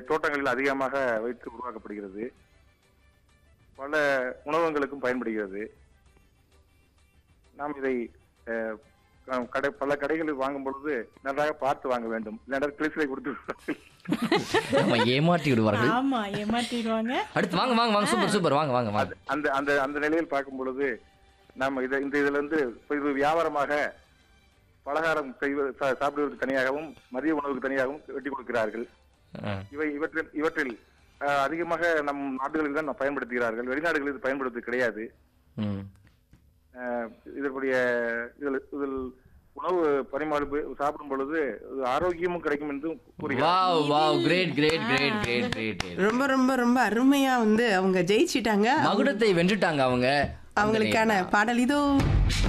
தோட்டங்களில் அதிகமாக வைத்து உருவாக்கப்படுகிறது பல உணவகங்களுக்கும் பயன்படுகிறது நாம் இதை அஹ், க- கடை பல கடைகளில் வாங்கும் பொழுது நன்றாக பார்த்து வாங்க வேண்டும் இல்லைன்னா கிளிசிலை கொடுத்து விடுவார்கள். ஆமா ஏமாற்றி விடுவார்கள் ஆமா ஏமாற்றிடுவாங்க அடுத்து வாங்க வாங்க வாங்க சூப்பர் சூப்பர் வாங்க வாங்க வாங்க அந்த அந்த அந்த நிலையில் பார்க்கும் பொழுது நம்ம இதை இந்த இதுல இருந்து இப்ப இது வியாபாரமாக பலகாரம் செய்வது சா- சாப்பிடுவதற்கு தனியாகவும் மதிய உணவுக்கு தனியாகவும் வெட்டி கொடுக்கிறார்கள் ஆ. இவை இவற்றில் இவற்றில் அஹ், அதிகமாக நம் நாடுகளில் தான் பயன்படுத்துகிறார்கள் வெளிநாடுகளில் இது பயன்படுத்துவது கிடையாது ம். அஹ், இதற்குரிய இதில் இதில் உணவு பரிமாறு சாப்பிடும் பொழுது இது ஆரோக்கியமும் கிடைக்கும் என்று கூறுகிறார் wow wow great great great great great ரொம்ப ரொம்ப ரொம்ப அருமையா வந்து அவங்க ஜெயிச்சிட்டாங்க மகுடத்தை வென்றுட்டாங்க அவங்க அவங்களுக்கான பாடல் இதோ